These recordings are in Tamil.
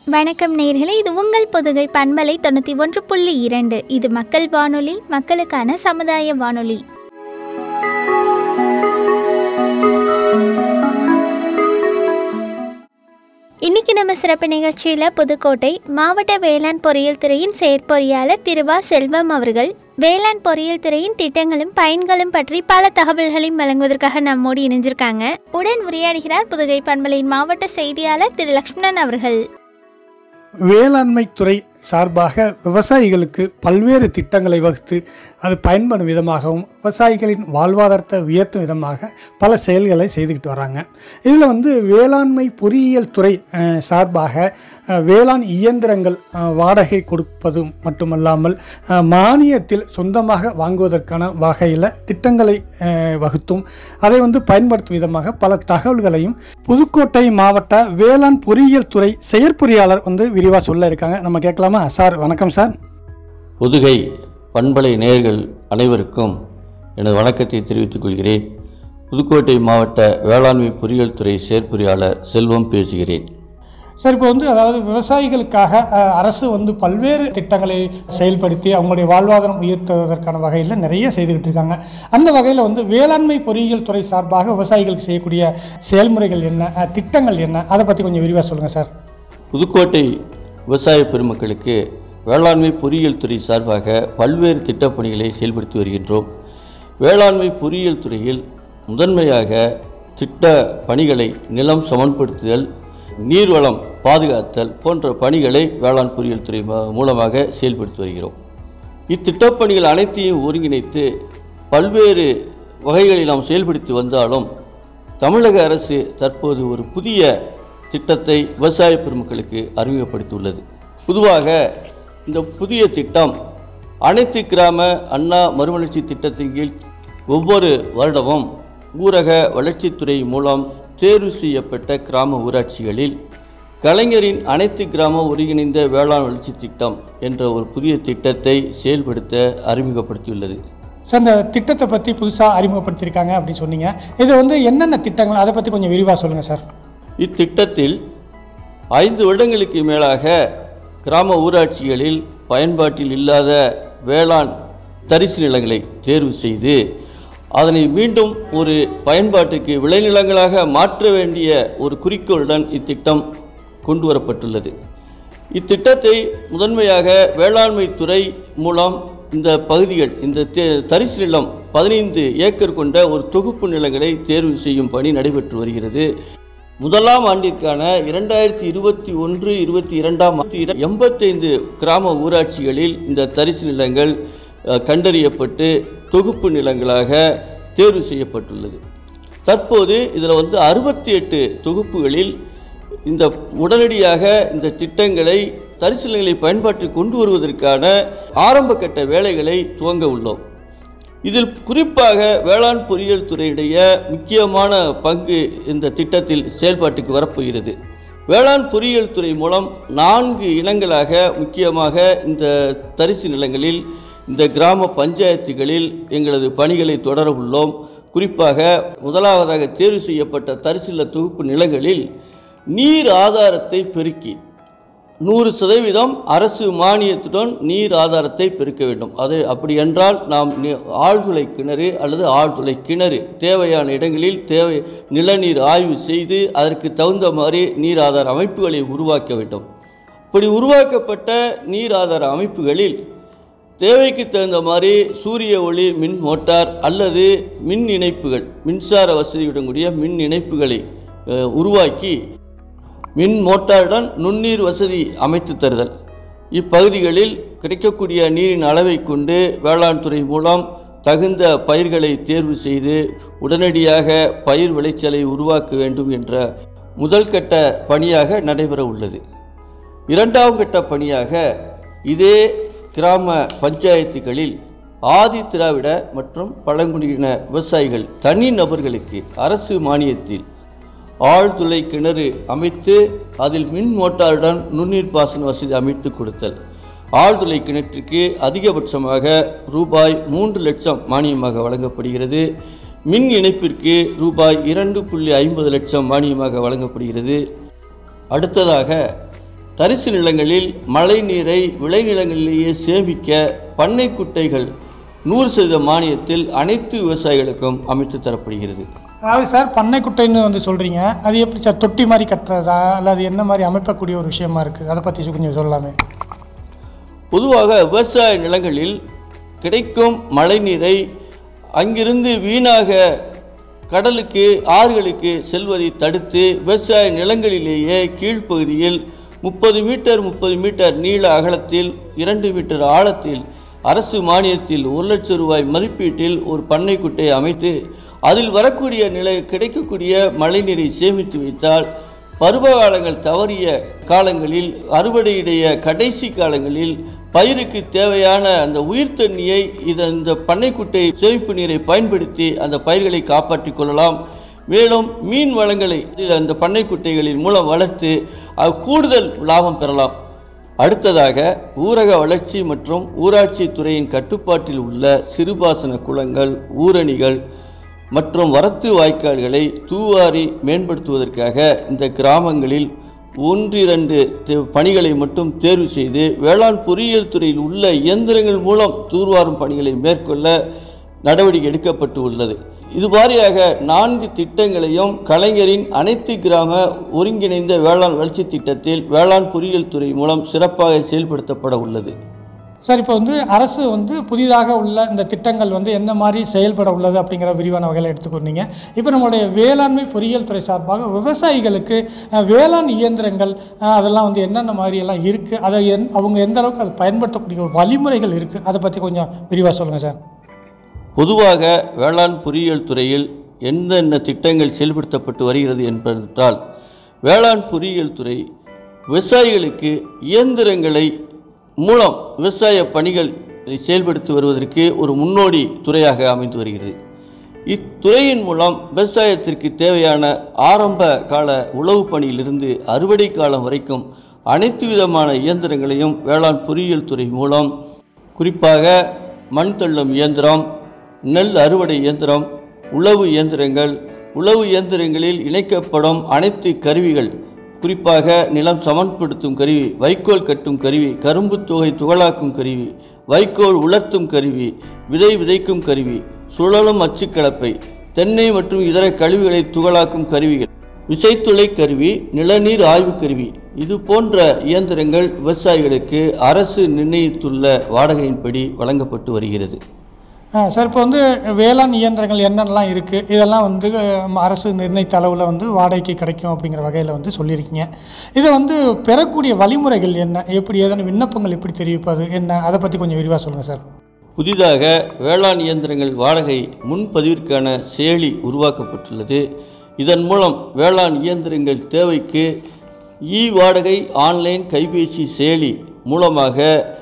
வணக்கம் நேர்களே இது உங்கள் பொதுகை பண்பலை தொண்ணூற்றி ஒன்று புள்ளி இரண்டு இது மக்கள் வானொலி மக்களுக்கான சமுதாய வானொலி இன்னைக்கு நம்ம சிறப்பு நிகழ்ச்சியில் புதுக்கோட்டை மாவட்ட வேளாண் பொறியியல் துறையின் செயற்பொறியாளர் திருவா செல்வம் அவர்கள் வேளாண் பொறியியல் துறையின் திட்டங்களும் பயன்களும் பற்றி பல தகவல்களையும் வழங்குவதற்காக நம்மோடு இணைஞ்சிருக்காங்க உடன் உரையாடுகிறார் புதுகை பண்பலையின் மாவட்ட செய்தியாளர் திரு லக்ஷ்மணன் அவர்கள் வேளாண்மை துறை சார்பாக விவசாயிகளுக்கு பல்வேறு திட்டங்களை வகுத்து அது பயன்படும் விதமாகவும் விவசாயிகளின் வாழ்வாதாரத்தை உயர்த்தும் விதமாக பல செயல்களை செய்துக்கிட்டு வராங்க இதில் வந்து வேளாண்மை பொறியியல் துறை அஹ், சார்பாக அஹ், வேளாண் இயந்திரங்கள் அஹ், வாடகை கொடுப்பதும் மட்டுமல்லாமல் அஹ், மானியத்தில் சொந்தமாக வாங்குவதற்கான வகையில் திட்டங்களை அஹ், வகுத்தும் அதை வந்து பயன்படுத்தும் விதமாக பல தகவல்களையும் புதுக்கோட்டை மாவட்ட வேளாண் பொறியியல் துறை செயற்பொறியாளர் வந்து விரிவாக சொல்ல இருக்காங்க நம்ம கேட்கலாமா சார் வணக்கம் சார் புதுகை பண்பலை நேயர்கள் அனைவருக்கும் எனது வணக்கத்தை தெரிவித்துக் கொள்கிறேன் புதுக்கோட்டை மாவட்ட வேளாண்மை பொறியியல் துறை செயற்பொறியாளர் செல்வம் பேசுகிறேன் சார் இப்போ வந்து அதாவது விவசாயிகளுக்காக அஹ், அரசு வந்து பல்வேறு திட்டங்களை செயல்படுத்தி அவங்களுடைய வாழ்வாதாரம் உயர்த்துவதற்கான வகையில் நிறைய செய்துக்கிட்டு இருக்காங்க அந்த வகையில் வந்து வேளாண்மை பொறியியல் துறை சார்பாக விவசாயிகளுக்கு செய்யக்கூடிய செயல்முறைகள் என்ன அஹ், திட்டங்கள் என்ன அதை பற்றி கொஞ்சம் விரிவாக சொல்லுங்கள் சார் புதுக்கோட்டை விவசாய பெருமக்களுக்கு வேளாண்மை பொறியியல் துறை சார்பாக பல்வேறு திட்டப்பணிகளை செயல்படுத்தி வருகின்றோம் வேளாண்மை பொறியியல் துறையில் முதன்மையாக திட்ட பணிகளை நிலம் சமன்படுத்துதல் நீர்வளம் பாதுகாத்தல் போன்ற பணிகளை வேளாண் பொறியியல் துறை ம- மூலமாக செயல்படுத்தி வருகிறோம் இத்திட்டப்பணிகள் அனைத்தையும் ஒருங்கிணைத்து பல்வேறு வகைகளில் நாம் செயல்படுத்தி வந்தாலும் தமிழக அரசு தற்போது ஒரு புதிய திட்டத்தை விவசாய பெருமக்களுக்கு அறிமுகப்படுத்தியுள்ளது பொதுவாக இந்த புதிய திட்டம் அனைத்து கிராம அண்ணா மறுமலர்ச்சி திட்டத்தின் கீழ் ஒவ்வொரு வருடமும் ஊரக வளர்ச்சித்துறை மூலம் தேர்வு செய்யப்பட்ட கிராம ஊராட்சிகளில் கலைஞரின் அனைத்து கிராம ஒருங்கிணைந்த வேளாண் வளர்ச்சி திட்டம் என்ற ஒரு புதிய திட்டத்தை செயல்படுத்த அறிமுகப்படுத்தியுள்ளது சார் இந்த திட்டத்தை பற்றி புதுசாக அறிமுகப்படுத்தியிருக்காங்க அப்படின்னு சொன்னீங்க இது வந்து என்னென்ன திட்டங்கள் அதை பற்றி கொஞ்சம் விரிவாக சொல்லுங்கள் சார் இத்திட்டத்தில் ஐந்து வருடங்களுக்கு மேலாக கிராம ஊராட்சிகளில் பயன்பாட்டில் இல்லாத வேளாண் தரிசு நிலங்களை தேர்வு செய்து அதனை மீண்டும் ஒரு பயன்பாட்டுக்கு விளைநிலங்களாக மாற்ற வேண்டிய ஒரு குறிக்கோளுடன் இத்திட்டம் கொண்டு வரப்பட்டுள்ளது இத்திட்டத்தை முதன்மையாக வேளாண்மை துறை மூலம் இந்த பகுதிகள் இந்த தே- தரிசு நிலம் பதினைந்து ஏக்கர் கொண்ட ஒரு தொகுப்பு நிலங்களை தேர்வு செய்யும் பணி நடைபெற்று வருகிறது முதலாம் ஆண்டிற்கான இரண்டாயிரத்தி இருபத்தி ஒன்று இருபத்தி இரண்டாம் ஆண்டு எண்பத்தைந்து கிராம ஊராட்சிகளில் இந்த தரிசு நிலங்கள் அஹ், கண்டறியப்பட்டு தொகுப்பு நிலங்களாக தேர்வு செய்யப்பட்டுள்ளது தற்போது இதில் வந்து அறுபத்தி எட்டு தொகுப்புகளில் இந்த உடனடியாக இந்த திட்டங்களை தரிசு நிலங்களை பயன்பாட்டில் கொண்டு வருவதற்கான ஆரம்ப கட்ட வேலைகளை துவங்க உள்ளோம் இதில் குறிப்பாக வேளாண் பொறியியல் துறையுடைய முக்கியமான பங்கு இந்த திட்டத்தில் செயல்பாட்டுக்கு வரப்போகிறது வேளாண் பொறியியல் துறை மூலம் நான்கு இனங்களாக முக்கியமாக இந்த தரிசு நிலங்களில் இந்த கிராம பஞ்சாயத்துகளில் எங்களது பணிகளை தொடர உள்ளோம் குறிப்பாக முதலாவதாக தேர்வு செய்யப்பட்ட தரிசு நில தொகுப்பு நிலங்களில் நீர் ஆதாரத்தை பெருக்கி நூறு சதவீதம் அரசு மானியத்துடன் நீர் ஆதாரத்தை பெருக்க வேண்டும் அது அப்படி என்றால் நாம் நி- ஆழ்துளை கிணறு அல்லது ஆழ்துளை கிணறு தேவையான இடங்களில் தேவை நிலநீர் ஆய்வு செய்து அதற்கு தகுந்த மாதிரி நீர் ஆதார அமைப்புகளை உருவாக்க வேண்டும் இப்படி உருவாக்கப்பட்ட நீர் ஆதார அமைப்புகளில் தேவைக்கு தகுந்த மாதிரி சூரிய ஒளி மின் மோட்டார் அல்லது மின் இணைப்புகள் மின்சார வசதியுடன் கூடிய மின் இணைப்புகளை அஹ், உருவாக்கி மின் மோட்டாருடன் நுண்ணீர் வசதி அமைத்து தருதல் இப்பகுதிகளில் கிடைக்கக்கூடிய நீரின் அளவை கொண்டு வேளாண் துறை மூலம் தகுந்த பயிர்களை தேர்வு செய்து உடனடியாக பயிர் விளைச்சலை உருவாக்க வேண்டும் என்ற முதல் கட்ட பணியாக நடைபெற உள்ளது இரண்டாம் கட்ட பணியாக இதே கிராம பஞ்சாயத்துகளில் ஆதி திராவிட மற்றும் பழங்குடியின விவசாயிகள் தனி நபர்களுக்கு அரசு மானியத்தில் ஆழ்துளை கிணறு அமைத்து அதில் மின் மோட்டாருடன் நுண்ணீர் பாசன வசதி அமைத்து கொடுத்தல் ஆழ்துளை கிணற்றுக்கு அதிகபட்சமாக ரூபாய் மூன்று லட்சம் மானியமாக வழங்கப்படுகிறது மின் இணைப்பிற்கு ரூபாய் இரண்டு புள்ளி ஐம்பது லட்சம் மானியமாக வழங்கப்படுகிறது அடுத்ததாக தரிசு நிலங்களில் மழை நீரை விளைநிலங்களிலேயே சேமிக்க பண்ணை குட்டைகள் நூறு சதவீத மானியத்தில் அனைத்து விவசாயிகளுக்கும் அமைத்து தரப்படுகிறது அதாவது சார் பண்ணை குட்டைன்னு வந்து சொல்கிறீங்க அது எப்படி சார் தொட்டி மாதிரி கட்டுறதா இல்லை அது என்ன மாதிரி அமைக்கக்கூடிய ஒரு விஷயமா இருக்குது அதை பற்றி கொஞ்சம் சொல்லலாமே பொதுவாக விவசாய நிலங்களில் கிடைக்கும் மழைநீரை அங்கிருந்து வீணாக கடலுக்கு ஆறுகளுக்கு செல்வதை தடுத்து விவசாய நிலங்களிலேயே கீழ்ப்பகுதியில் முப்பது மீட்டர் முப்பது மீட்டர் நீள அகலத்தில் இரண்டு மீட்டர் ஆழத்தில் அரசு மானியத்தில் ஒரு லட்சம் ரூபாய் மதிப்பீட்டில் ஒரு பண்ணை குட்டையை அமைத்து அதில் வரக்கூடிய நிலை கிடைக்கக்கூடிய மழைநீரை சேமித்து வைத்தால் பருவகாலங்கள் தவறிய காலங்களில் அறுவடையுடைய கடைசி காலங்களில் பயிருக்கு தேவையான அந்த உயிர் தண்ணியை இது இந்த பண்ணைக்குட்டை சேமிப்பு நீரை பயன்படுத்தி அந்த பயிர்களை காப்பாற்றிக் கொள்ளலாம் மேலும் மீன் வளங்களை இதில் அந்த பண்ணைக்குட்டைகளின் மூலம் வளர்த்து அது கூடுதல் லாபம் பெறலாம் அடுத்ததாக ஊரக வளர்ச்சி மற்றும் ஊராட்சி துறையின் கட்டுப்பாட்டில் உள்ள சிறுபாசன குளங்கள் ஊரணிகள் மற்றும் வரத்து வாய்க்கால்களை தூவாரி மேம்படுத்துவதற்காக இந்த கிராமங்களில் ஒன்றிரண்டு தே- பணிகளை மட்டும் தேர்வு செய்து வேளாண் பொறியியல் துறையில் உள்ள இயந்திரங்கள் மூலம் தூர்வாரும் பணிகளை மேற்கொள்ள நடவடிக்கை எடுக்கப்பட்டு உள்ளது இது வாரியாக நான்கு திட்டங்களையும் கலைஞரின் அனைத்து கிராம ஒருங்கிணைந்த வேளாண் வளர்ச்சி திட்டத்தில் வேளாண் பொறியியல் துறை மூலம் சிறப்பாக செயல்படுத்தப்பட உள்ளது சார் இப்போ வந்து அரசு வந்து புதிதாக உள்ள இந்த திட்டங்கள் வந்து என்ன மாதிரி செயல்பட உள்ளது அப்படிங்கிற விரிவான வகையில் எடுத்துக்கொண்டீங்க இப்போ நம்மளுடைய வேளாண்மை பொறியியல் துறை சார்பாக விவசாயிகளுக்கு அஹ், வேளாண் இயந்திரங்கள் அஹ், அதெல்லாம் வந்து என்னென்ன மாதிரி எல்லாம் இருக்குது அதை எந் அவங்க எந்த அளவுக்கு அதை பயன்படுத்தக்கூடிய ஒரு வழிமுறைகள் இருக்குது அதை பற்றி கொஞ்சம் விரிவாக சொல்லுங்கள் சார் பொதுவாக வேளாண் பொறியியல் துறையில் என்னென்ன திட்டங்கள் செயல்படுத்தப்பட்டு வருகிறது என்பதால் வேளாண் பொறியியல் துறை விவசாயிகளுக்கு இயந்திரங்களை மூலம் விவசாய பணிகள் செயல்படுத்தி வருவதற்கு ஒரு முன்னோடி துறையாக அமைந்து வருகிறது இத்துறையின் மூலம் விவசாயத்திற்கு தேவையான ஆரம்ப கால உழவு பணியிலிருந்து அறுவடை காலம் வரைக்கும் அனைத்து விதமான இயந்திரங்களையும் வேளாண் பொறியியல் துறை மூலம் குறிப்பாக மண் தள்ளும் இயந்திரம் நெல் அறுவடை இயந்திரம் உழவு இயந்திரங்கள் உழவு இயந்திரங்களில் இணைக்கப்படும் அனைத்து கருவிகள் குறிப்பாக நிலம் சமன்படுத்தும் கருவி வைக்கோல் கட்டும் கருவி கரும்பு தொகை துகளாக்கும் கருவி வைக்கோல் உலர்த்தும் கருவி விதை விதைக்கும் கருவி சுழலும் அச்சுக்கலப்பை தென்னை மற்றும் இதர கழிவுகளை துகளாக்கும் கருவிகள் விசைத்துளை கருவி நிலநீர் ஆய்வு கருவி இது போன்ற இயந்திரங்கள் விவசாயிகளுக்கு அரசு நிர்ணயித்துள்ள வாடகையின்படி வழங்கப்பட்டு வருகிறது ஆ, சார் இப்போ வந்து வேளாண் இயந்திரங்கள் என்னென்னலாம் இருக்குது இதெல்லாம் வந்து அஹ், அரசு நிர்ணயித்த அளவில் வந்து வாடகைக்கு கிடைக்கும் அப்படிங்கிற வகையில் வந்து சொல்லியிருக்கீங்க இதை வந்து பெறக்கூடிய வழிமுறைகள் என்ன எப்படி ஏதேனும் விண்ணப்பங்கள் எப்படி தெரிவிப்பது என்ன அதை பற்றி கொஞ்சம் விரிவாக சொல்லுங்கள் சார் புதிதாக வேளாண் இயந்திரங்கள் வாடகை முன்பதிவிற்கான செயலி உருவாக்கப்பட்டுள்ளது இதன் மூலம் வேளாண் இயந்திரங்கள் தேவைக்கு இ வாடகை ஆன்லைன் கைபேசி செயலி மூலமாக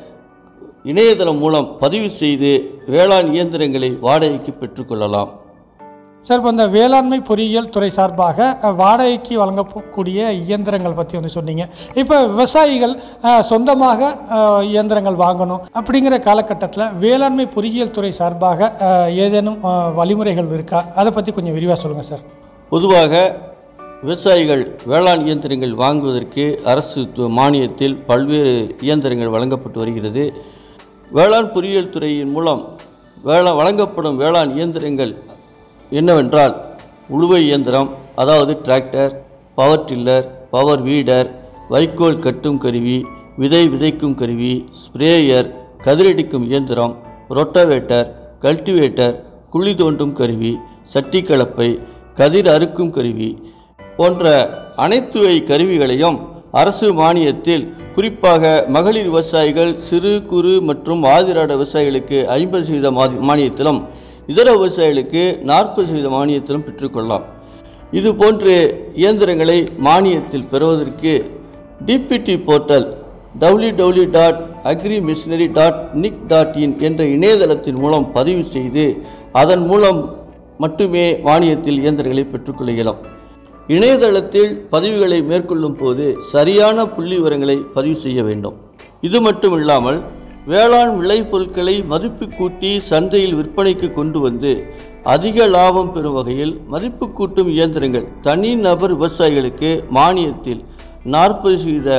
இணையதளம் மூலம் பதிவு செய்து வேளாண் இயந்திரங்களை வாடகைக்கு பெற்றுக்கொள்ளலாம் சார் இப்போ இந்த வேளாண்மை பொறியியல் துறை சார்பாக அஹ், வாடகைக்கு வழங்கக்கூடிய இயந்திரங்கள் பற்றி வந்து சொன்னீங்க இப்போ விவசாயிகள் அஹ், சொந்தமாக அஹ், இயந்திரங்கள் வாங்கணும் அப்படிங்கிற காலகட்டத்தில் வேளாண்மை பொறியியல் துறை சார்பாக அஹ், ஏதேனும் அஹ், வழிமுறைகள் இருக்கா அதை பற்றி கொஞ்சம் விரிவாக சொல்லுங்கள் சார் பொதுவாக விவசாயிகள் வேளாண் இயந்திரங்கள் வாங்குவதற்கு அரசு து- மானியத்தில் பல்வேறு இயந்திரங்கள் வழங்கப்பட்டு வருகிறது வேளாண் பொறியியல் துறையின் மூலம் வேளா வழங்கப்படும் வேளாண் இயந்திரங்கள் என்னவென்றால் உழுவை இயந்திரம் அதாவது tractor power tiller power weeder வைக்கோல் கட்டும் கருவி விதை விதைக்கும் கருவி ஸ்ப்ரேயர் கதிரடிக்கும் இயந்திரம் ரொட்டவேட்டர் கல்டிவேட்டர் குழி தோண்டும் கருவி சட்டி கலப்பை கதிர் அறுக்கும் கருவி போன்ற அனைத்து வகை கருவிகளையும் அரசு மானியத்தில் குறிப்பாக மகளிர் விவசாயிகள் சிறு குறு மற்றும் ஆதிராட விவசாயிகளுக்கு ஐம்பது சதவீத மாதி- மானியத்திலும் இதர விவசாயிகளுக்கு நாற்பது சதவீத மானியத்திலும் பெற்றுக்கொள்ளலாம் இது போன்று இயந்திரங்களை மானியத்தில் பெறுவதற்கு DBT portal W W dot agri machinery dot nic dot in என்ற இணையதளத்தின் மூலம் பதிவு செய்து அதன் மூலம் மட்டுமே மானியத்தில் இயந்திரங்களை பெற்றுக்கொள்ள இயலும் இணையதளத்தில் பதிவுகளை மேற்கொள்ளும் போது சரியான புள்ளி விவரங்களை பதிவு செய்ய வேண்டும் இது மட்டும் இல்லாமல் வேளாண் விளைபொருட்களை மதிப்பு கூட்டி சந்தையில் விற்பனைக்கு கொண்டு வந்து அதிக லாபம் பெறும் வகையில் மதிப்பு கூட்டும் இயந்திரங்கள் தனி நபர் விவசாயிகளுக்கு மானியத்தில் நாற்பது சதவீத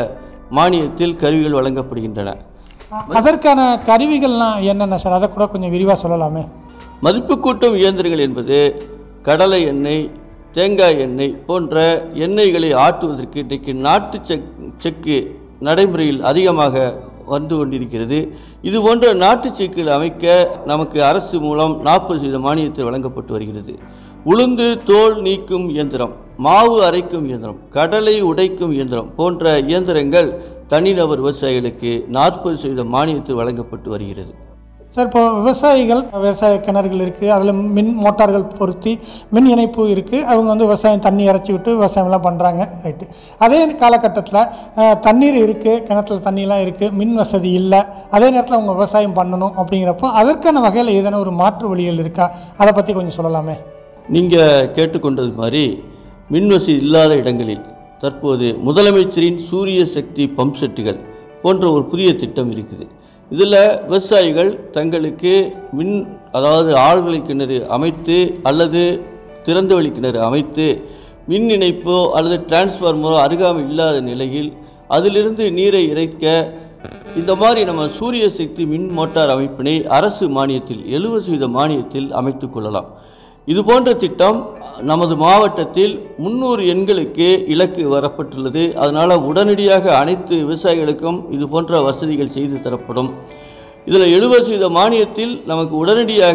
மானியத்தில் கருவிகள் வழங்கப்படுகின்றன அதற்கான கருவிகள்லாம் என்னென்ன சார் அதை கூட கொஞ்சம் விரிவாக சொல்லலாமே மதிப்பு கூட்டும் இயந்திரங்கள் என்பது கடலை எண்ணெய் தேங்காய் எண்ணெய் போன்ற எண்ணெய்களை ஆட்டுவதற்கு இன்றைக்கு நாட்டு செக் செக்கு நடைமுறையில் அதிகமாக வந்து கொண்டிருக்கிறது இது போன்ற நாட்டு செக்குகள் அமைக்க நமக்கு அரசு மூலம் நாற்பது சதவீத மானியத்தில் வழங்கப்பட்டு வருகிறது உளுந்து தோல் நீக்கும் இயந்திரம் மாவு அரைக்கும் இயந்திரம் கடலை உடைக்கும் இயந்திரம் போன்ற இயந்திரங்கள் தனிநபர் விவசாயிகளுக்கு நாற்பது சதவீத மானியத்தில் வழங்கப்பட்டு வருகிறது சார் இப்போ விவசாயிகள் விவசாய கிணறுகள் இருக்குது அதில் மின் மோட்டார்கள் பொருத்தி மின் இணைப்பு இருக்குது அவங்க வந்து விவசாயம் தண்ணி இறச்சி விட்டு விவசாயம்லாம் பண்ணுறாங்க ரைட்டு அதே காலகட்டத்தில் அஹ், தண்ணீர் இருக்குது கிணத்துல தண்ணியெலாம் இருக்குது மின் வசதி இல்லை அதே நேரத்தில் அவங்க விவசாயம் பண்ணணும் அப்படிங்கிறப்போ அதற்கான வகையில் ஏதேனும் ஒரு மாற்று வழிகள் இருக்கா அதை பற்றி கொஞ்சம் சொல்லலாமே நீங்கள் கேட்டுக்கொண்டது மாதிரி மின்வசதி இல்லாத இடங்களில் தற்போது முதலமைச்சரின் சூரிய சக்தி பம்ப் செட்டுகள் போன்ற ஒரு புதிய திட்டம் இருக்குது இதில் விவசாயிகள் தங்களுக்கு மின் அதாவது ஆழ்துளை கிணறு அமைத்து அல்லது திறந்தவெளி கிணறு அமைத்து மின் இணைப்போ அல்லது டிரான்ஸ்ஃபார்மரோ அருகாமை இல்லாத நிலையில் அதிலிருந்து நீரை இறைக்க இந்த மாதிரி நம்ம சூரிய சக்தி மின் மோட்டார் அமைப்பினை அரசு மானியத்தில் எழுபது சதவீத மானியத்தில் அமைத்துக் கொள்ளலாம் இது போன்ற திட்டம் நமது மாவட்டத்தில் முன்னூறு எண்களுக்கு இலக்கு வரப்பட்டுள்ளது அதனால் உடனடியாக அனைத்து விவசாயிகளுக்கும் இது போன்ற வசதிகள் செய்து தரப்படும் இதில் எழுபது சதவீத மானியத்தில் நமக்கு உடனடியாக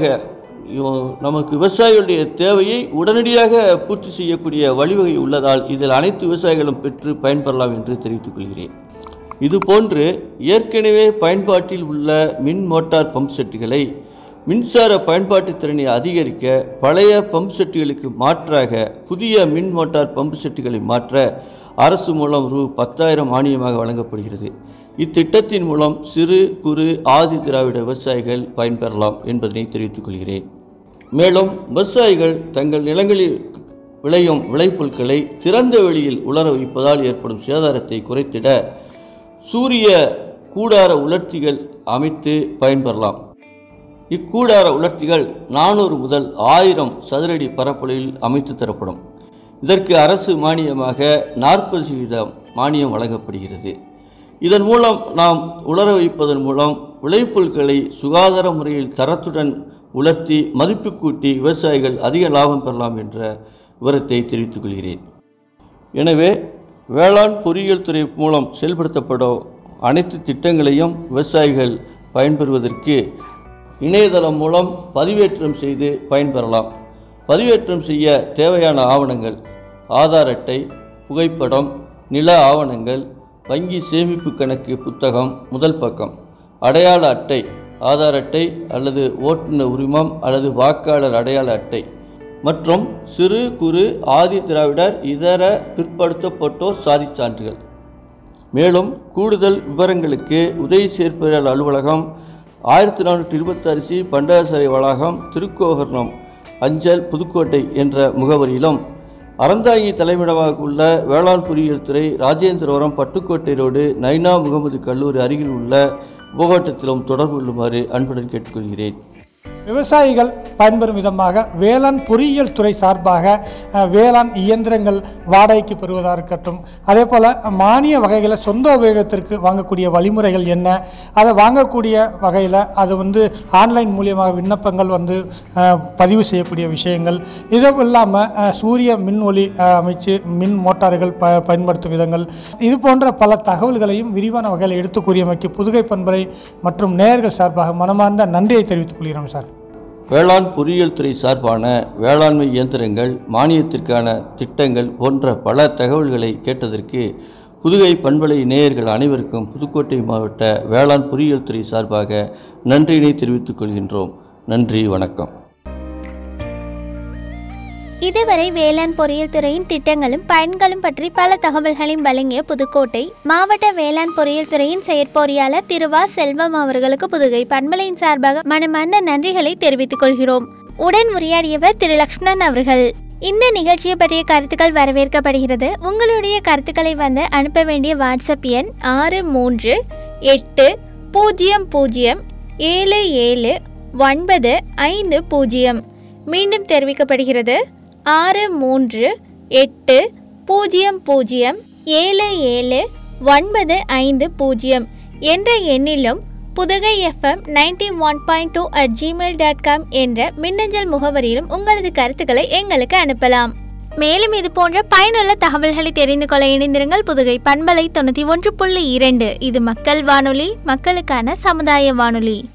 இவ- நமக்கு விவசாயிகளுடைய தேவையை உடனடியாக பூர்த்தி செய்யக்கூடிய வழிவகை உள்ளதால் இதில் அனைத்து விவசாயிகளும் பெற்று பயன்பெறலாம் என்று தெரிவித்துக் கொள்கிறேன் இதுபோன்று ஏற்கனவே பயன்பாட்டில் உள்ள மின் மோட்டார் பம்ப் செட்டுகளை மின்சார பயன்பாட்டு திறனை அதிகரிக்க பழைய பம்ப் செட்டுகளுக்கு மாற்றாக புதிய மின் மோட்டார் பம்ப் செட்டுகளை மாற்ற அரசு மூலம் ரூ பத்தாயிரம் மானியமாக வழங்கப்படுகிறது இத்திட்டத்தின் மூலம் சிறு குறு ஆதி திராவிட விவசாயிகள் பயன்பெறலாம் என்பதனை தெரிவித்துக் கொள்கிறேன் மேலும் விவசாயிகள் தங்கள் நிலங்களில் விளையும் விளைபொருட்களை திறந்த வெளியில் உலர வைப்பதால் ஏற்படும் சேதாரத்தை குறைத்திட சூரிய கூடார உலர்த்திகள் அமைத்து பயன்பெறலாம் இக்கூடார உலர்த்திகள் நானூறு முதல் ஆயிரம் சதுரடி பரப்பளவில் அமைத்து தரப்படும் இதற்கு அரசு மானியமாக நாற்பது சதவீதம் மானியம் வழங்கப்படுகிறது இதன் மூலம் நாம் உலர வைப்பதன் மூலம் விளைபொருட்களை சுகாதார முறையில் தரத்துடன் உலர்த்தி மதிப்பு கூட்டி விவசாயிகள் அதிக லாபம் பெறலாம் என்ற விவரத்தை தெரிவித்துக் கொள்கிறேன் எனவே வேளாண் பொறியியல் துறை மூலம் செயல்படுத்தப்படும் அனைத்து திட்டங்களையும் விவசாயிகள் பயன்பெறுவதற்கு இணையதளம் மூலம் பதிவேற்றம் செய்து பயன்பெறலாம் பதிவேற்றம் செய்ய தேவையான ஆவணங்கள் ஆதார் அட்டை புகைப்படம் நில ஆவணங்கள் வங்கி சேமிப்பு கணக்கு புத்தகம் முதல் பக்கம் அடையாள அட்டை ஆதார் அட்டை அல்லது ஓட்டுநர் உரிமம் அல்லது வாக்காளர் அடையாள அட்டை மற்றும் சிறு குறு ஆதி திராவிடர் இதர பிற்படுத்தப்பட்டோர் சாதிச் சான்றுகள் மேலும் கூடுதல் விவரங்களுக்கு உதவி சேர்ப்பதில் அலுவலகம் ஆயிரத்தி நானூற்றி இருபத்தாறு சி பண்டாரசாலை வளாகம் திருக்கோகர்ணம் அஞ்சல் புதுக்கோட்டை என்ற முகவரியிலும் அறந்தாங்கி தலைமையிடமாக உள்ள வேளாண் பொறியியல் துறை ராஜேந்திரபுரம் பட்டுக்கோட்டை ரோடு நைனா முகமது கல்லூரி அருகில் உள்ள உபகோட்டத்திலும் தொடர்பு கொள்ளுமாறு அன்புடன் கேட்டுக்கொள்கிறேன் விவசாயிகள் பயன்பெறும் விதமாக வேளாண் பொறியியல் துறை சார்பாக அஹ், வேளாண் இயந்திரங்கள் வாடகைக்கு பெறுவதாக இருக்கட்டும் அதே போல் மானிய வகைகளை சொந்த உபயோகத்திற்கு வாங்கக்கூடிய வழிமுறைகள் என்ன அதை வாங்கக்கூடிய வகையில் அது வந்து ஆன்லைன் மூலியமாக விண்ணப்பங்கள் வந்து அஹ், பதிவு செய்யக்கூடிய விஷயங்கள் இதுவும் இல்லாமல் சூரிய மின் ஒளி அஹ், அமைச்சு மின் மோட்டார்கள் ப பயன்படுத்தும் விதங்கள் இது போன்ற பல தகவல்களையும் விரிவான வகையில் எடுத்து கூறியமைக்கு புதுகை பண்பலை மற்றும் நேயர்கள் சார்பாக மனமார்ந்த நன்றியை தெரிவித்துக் கொள்கிறோம் சார் வேளாண் பொறியியல் துறை சார்பான வேளாண்மை இயந்திரங்கள் மானியத்திற்கான திட்டங்கள் போன்ற பல தகவல்களை கேட்டதற்கு புதுகை பண்பலை நேயர்கள் அனைவருக்கும் புதுக்கோட்டை மாவட்ட வேளாண் பொறியியல் துறை சார்பாக நன்றியினை தெரிவித்துக் கொள்கின்றோம் நன்றி வணக்கம் இதுவரை வேளாண் பொறியியல் துறையின் திட்டங்களும் பயன்களும் பற்றி பல தகவல்களையும் வழங்கிய புதுக்கோட்டை மாவட்ட வேளாண் பொறியியல் துறையின் செயற்பொறியாளர் திருவா செல்வம் அவர்களுக்கு புதுகை பண்பலையின் சார்பாக மனமார்ந்த நன்றிகளை தெரிவித்துக் கொள்கிறோம் உடன் உரையாடியவர் திரு லக்ஷ்மணன் அவர்கள் இந்த நிகழ்ச்சியை பற்றிய கருத்துக்கள் வரவேற்கப்படுகிறது உங்களுடைய கருத்துக்களை வந்து அனுப்ப வேண்டிய வாட்ஸ்அப் எண் ஆறு மூன்று எட்டு பூஜ்ஜியம் பூஜ்ஜியம் ஏழு ஏழு ஒன்பது ஐந்து பூஜ்ஜியம் மீண்டும் தெரிவிக்கப்படுகிறது ஆறு மூன்று எட்டு பூஜ்ஜியம் பூஜ்ஜியம் ஏழு ஏழு ஒன்பது ஐந்து பூஜ்ஜியம் என்ற எண்ணிலும் Pudugai FM ninety one point two at Gmail dot com என்ற மின்னஞ்சல் முகவரியிலும் உங்களது கருத்துக்களை எங்களுக்கு அனுப்பலாம் மேலும் இது போன்ற பயனுள்ள தகவல்களை தெரிந்து கொள்ள இணைந்திருங்கள் புதுகை பண்பலை தொண்ணூற்றி ஒன்று புள்ளி இரண்டு இது மக்கள் வானொலி மக்களுக்கான சமுதாய வானொலி